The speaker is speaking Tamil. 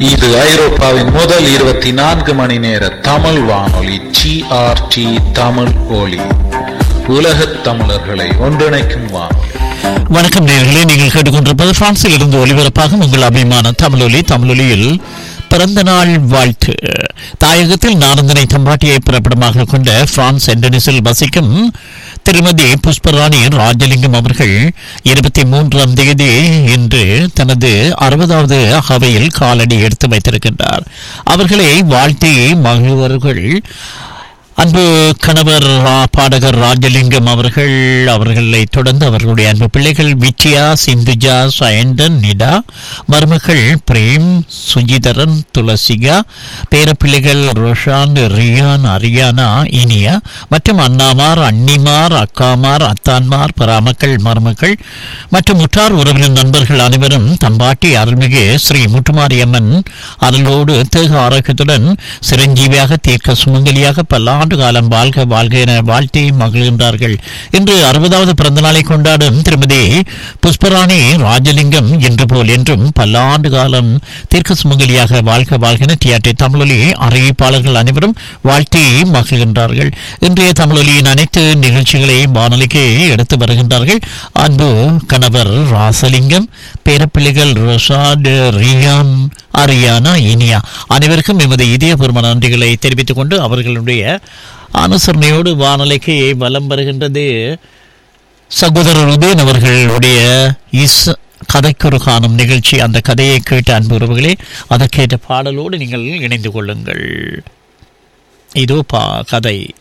இது ஐரோப்பாவின் முதல் இருபத்தி நான்கு மணி நேர தமிழ் வானொலி ஜிஆர்டி தமிழ் ஒலி உலகத் தமிழர்களை ஒன்றிணைக்கும் வானொலி வணக்கம் நேர்களே நீங்கள் கேட்டுக்கொண்டிருப்பது பிரான்சில் இருந்து ஒலிபரப்பாகும் உங்கள் அபிமான தமிழொலி தமிழொலியில் பிறந்த நாள் வாழ்த்து தாயகத்தில் நாரந்தனை தம்பாட்டியை பிறப்பிடமாக கொண்ட பிரான்ஸ் எண்டனிஸில் வசிக்கும் திருமதி புஷ்பராணி ராஜலிங்கம் அவர்கள் இருபத்தி மூன்றாம் தேதி இன்று தனது அறுபதாவது அவையில் காலடி எடுத்து வைத்திருக்கின்றார் அவர்களை வாழ்த்தி மகிழ்வர்கள் அன்பு கணவர் ரா- பாடகர் ராஜலிங்கம் அவர்கள் அவர்களை தொடர்ந்து அவர்களுடைய அன்பு பிள்ளைகள் விஜயா சிந்துஜா சயந்தன் நிடா மருமகள் பிரேம் சுஜிதரன் துளசிகா பேரப்பிள்ளைகள் ரோஷான் ரியான் அரியானா இனியா மற்றும் அண்ணாமார் அண்ணிமார் அக்காமார் அத்தான்மார் பராமக்கள் மருமக்கள் மற்றும் உற்றார் உறவினர் நண்பர்கள் அனைவரும் தம்பாட்டி அருள்மிகு ஸ்ரீ முட்டுமாரியம்மன் அருளோடு தேக ஆரோக்கியத்துடன் சிரஞ்சீவியாக தீர்க்க சுமங்கலியாக பல்லாண்டு காலம் வாழ்க வாழ்க என வாழ்த்தி மகிழ்கின்றார்கள் இன்று அறுபதாவது பிறந்த நாளை கொண்டாடும் திருமதி புஷ்பராணி ராஜலிங்கம் இன்று போல் என்றும் பல்லாண்டு காலம் தீர்க்க சுமங்கலியாக வாழ்க வாழ்க என டிஆர்டி தமிழொலி அறிவிப்பாளர்கள் அனைவரும் வாழ்த்தி மகிழ்கின்றார்கள் இன்றைய தமிழொலியின் அனைத்து நிகழ்ச்சிகளையும் வானொலிக்கு எடுத்து வருகின்றார்கள் அன்பு கணவர் ராசலிங்கம் பேரப்பிள்ளைகள் ரொசாட் ரியான் அரியானா இனியா அனைவருக்கும் எமது இதயபூர்வ நன்றிகளை தெரிவித்துக் கொண்டு அவர்களுடைய அனுசரணையோடு வானொலிக்கு வலம் வருகின்றது சகோதரர் உதயன் அவர்களுடைய இஸ் கதைக்கொரு காணும் நிகழ்ச்சி அந்த கதையை கேட்ட அன்பு உறவுகளே அதற்கேற்ற பாடலோடு நீங்கள் இணைந்து கொள்ளுங்கள் இதோ பா கதை